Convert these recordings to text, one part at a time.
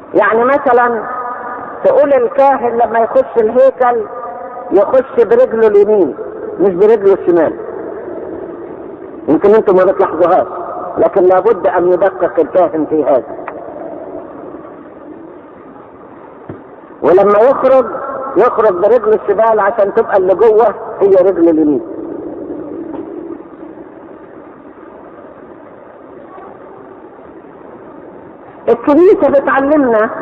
يعني مثلا تقول الكاهن لما يخش الهيكل يخش برجله اليمين مش برجله الشمال يمكن انتم ما بتلاحظوهاش لكن لابد ان يدقق الكاهن في هذا ولما يخرج يخرج برجله الشمال عشان تبقى اللي جوه هي رجل اليمين الكنيسة بتعلمنا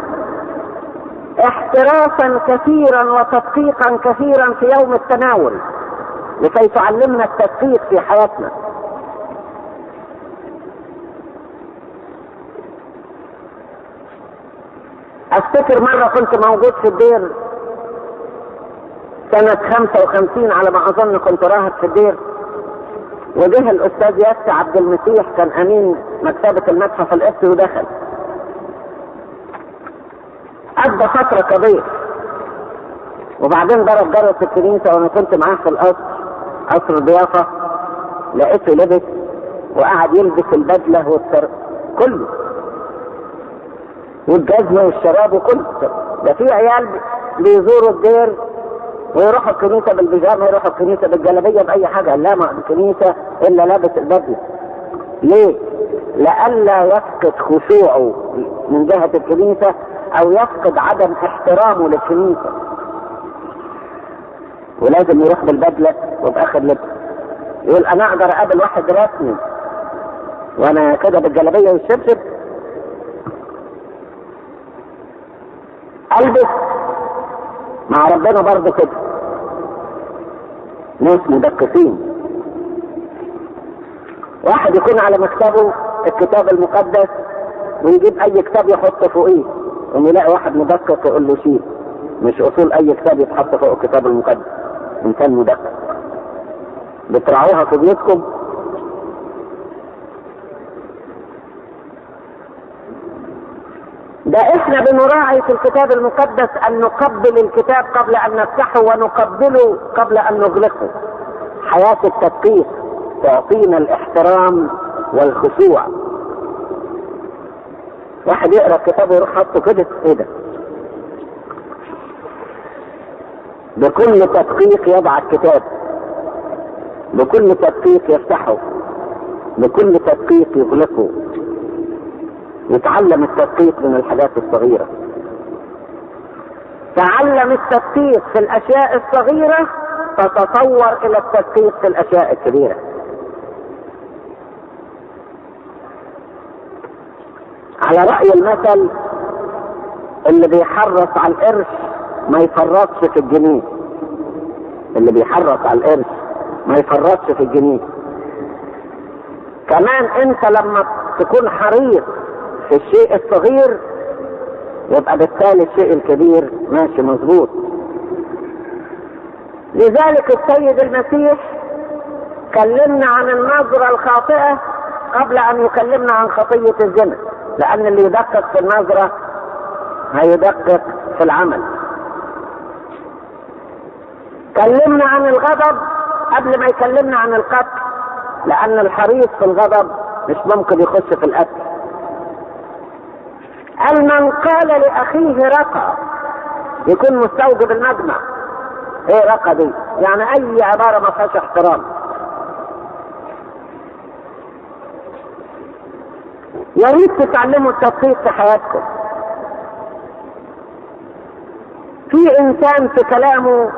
احتراسا كثيرا وتدقيقا كثيرا في يوم التناول لكي تعلمنا التدقيق في حياتنا افتكر مرة كنت موجود في الدير سنة 55 على ما اظن كنت راهب في الدير وجه الاستاذ ياسر عبد المسيح كان امين مكتبة المتحف القبطي ودخل قضى فترة كبيرة وبعدين ضرب جرس الكنيسة وانا كنت معاه في القصر قصر الضيافة لقيته لبس وقعد يلبس البدلة والتر... كله والجزمة والشراب وكله ده في عيال بيزوروا الدير ويروحوا الكنيسة بالبيجامة يروحوا الكنيسة بالجلابية بأي حاجة لا ما الكنيسة إلا لابس البدلة ليه؟ لئلا يفقد خشوعه من جهة الكنيسة أو يفقد عدم احترامه للكنيسة ولازم يروح بالبدلة وبآخر لبس يقول أنا أقدر أقابل واحد رسمي وأنا كده بالجلابية والشبشب البس مع ربنا برضه كده ناس مدققين واحد يكون على مكتبه الكتاب المقدس ويجيب اي كتاب يحطه فوقيه يقوم يلاقي واحد مدقق يقول له شيل مش اصول اي كتاب يتحط فوق الكتاب المقدس انسان مدقق بتراعوها في بيوتكم ده احنا بنراعي في الكتاب المقدس ان نقبل الكتاب قبل ان نفتحه ونقبله قبل ان نغلقه حياة التدقيق تعطينا الاحترام والخشوع واحد يقرا الكتاب ويروح حاطه كده ايه ده بكل تدقيق يضع الكتاب بكل تدقيق يفتحه بكل تدقيق يغلقه يتعلم التدقيق من الحاجات الصغيرة تعلم التدقيق في الأشياء الصغيرة تتطور إلى التدقيق في الأشياء الكبيرة على رأي المثل اللي بيحرص على القرش ما يفرطش في الجنيه اللي بيحرص على القرش ما يفرطش في الجنيه كمان انت لما تكون حريص في الشيء الصغير يبقى بالتالي الشيء الكبير ماشي مظبوط لذلك السيد المسيح كلمنا عن النظرة الخاطئة قبل أن يكلمنا عن خطية الزنا لأن اللي يدقق في النظرة هيدقق في العمل كلمنا عن الغضب قبل ما يكلمنا عن القتل لأن الحريص في الغضب مش ممكن يخش في القتل قال من قال لاخيه رقى يكون مستوجب المجمع ايه رقى دي يعني اي عبارة ما فيهاش احترام يا ريت تتعلموا التدقيق في حياتكم في انسان في كلامه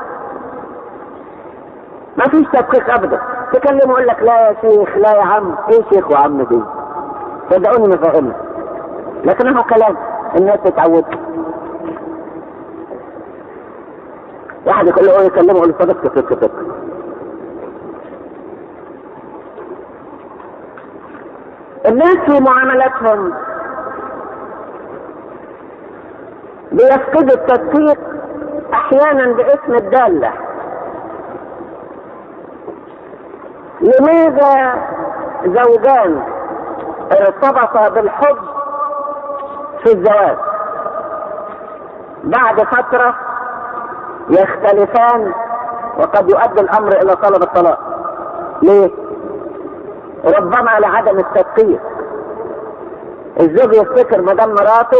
ما فيش تدقيق ابدا تكلمه يقول لك لا يا شيخ لا يا عم ايه شيخ وعم دي صدقوني ما فاهمها لكن هو كلام الناس تتعود واحد يقول له يكلمه يقول له صدق صدق صدق الناس في معاملاتهم بيفقدوا التدقيق احيانا باسم الداله لماذا زوجان ارتبطا بالحب في الزواج بعد فترة يختلفان وقد يؤدي الأمر إلى طلب الطلاق ليه؟ ربما لعدم التدقيق الزوج يفتكر مدام مراته